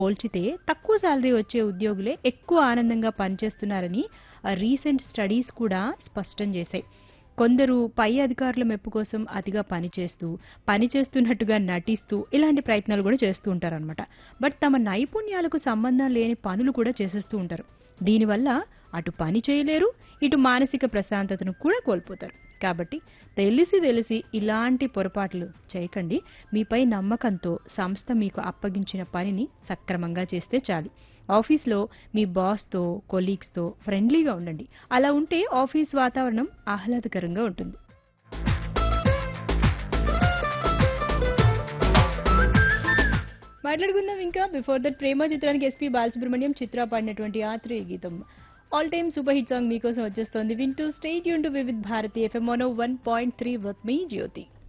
పోల్చితే తక్కువ శాలరీ వచ్చే ఉద్యోగులే ఎక్కువ ఆనందంగా పనిచేస్తున్నారని రీసెంట్ స్టడీస్ కూడా స్పష్టం చేశాయి కొందరు పై అధికారుల మెప్పు కోసం అతిగా పనిచేస్తూ పని చేస్తున్నట్టుగా నటిస్తూ ఇలాంటి ప్రయత్నాలు కూడా చేస్తూ ఉంటారన్నమాట బట్ తమ నైపుణ్యాలకు సంబంధం లేని పనులు కూడా చేసేస్తూ ఉంటారు దీనివల్ల అటు పని చేయలేరు ఇటు మానసిక ప్రశాంతతను కూడా కోల్పోతారు కాబట్టి తెలిసి తెలిసి ఇలాంటి పొరపాట్లు చేయకండి మీపై నమ్మకంతో సంస్థ మీకు అప్పగించిన పనిని సక్రమంగా చేస్తే చాలు ఆఫీస్లో మీ బాస్తో కొలీగ్స్తో ఫ్రెండ్లీగా ఉండండి అలా ఉంటే ఆఫీస్ వాతావరణం ఆహ్లాదకరంగా ఉంటుంది మాట్లాడుకుందాం ఇంకా బిఫోర్ దట్ ప్రేమ చిత్రానికి ఎస్పీ బాలసుబ్రహ్మణ్యం చిత్ర పాడినటువంటి ఆత్రేయ గీతం all time super hit song మీకోసం వచ్చేస్తోంది వింటూ స్టేట్ యూన్ to Vividh Bharati FM one point three with me Jyothi